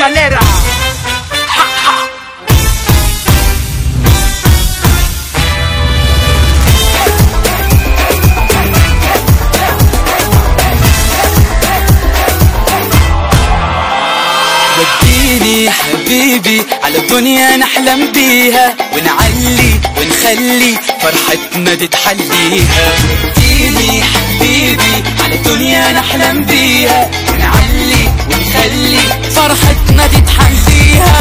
escalera. Ja, ja. وديني حبيبي على دنيا نحلم بيها ونعلي ونخلي فرحتنا تتحليها وديني حبيبي على دنيا نحلم بيها ونعلي ونخلي فرحتنا تتحليها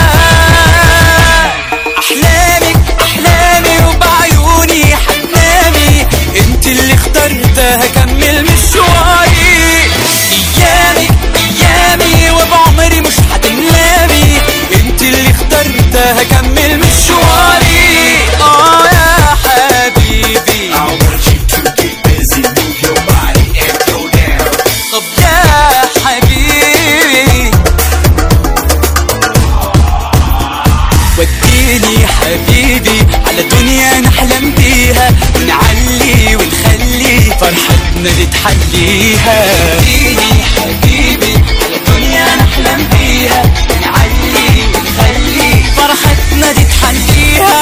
احلامك احلامي وبعيوني حتنامي انت اللي اخترتها كمل مشواري ايامي ايامي وبعمري مش هتنامي انت اللي اخترتها كمل مشواري اه يا حبيبي I want you to get busy, move your body and go down. طب يا حبيبي وديني حبيبي على دنيا نحلم بيها ونعلي ونخلي فرحتنا تتحليها وديني حبيبي على دنيا نحلم بيها ونعلي ونخلي فرحتنا تتحليها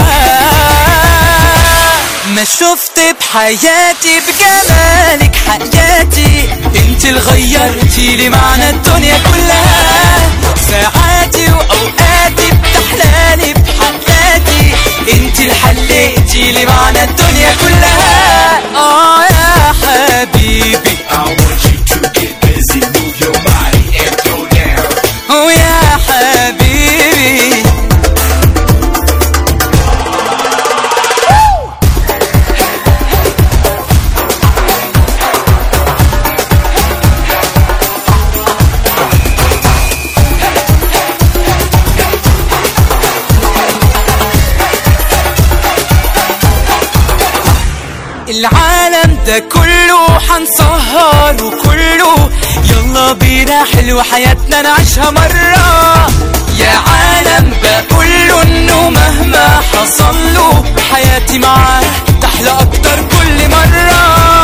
ما شفت بحياتي بجمالك حياتي انت اللي غيرتي لي معنى الدنيا كلها ساعاتي واوقاتي بتحلالي بحياتي انت اللي حليتي لي معنى الدنيا كلها اه يا حبيبي I want you to get busy, move your body and go down. ويا حبيبي العالم ده كله حنسهر وكله يلا بينا حلو حياتنا نعيشها مرة يا عالم بقوله انه مهما حصل له حياتي معاه تحلى اكتر كل مرة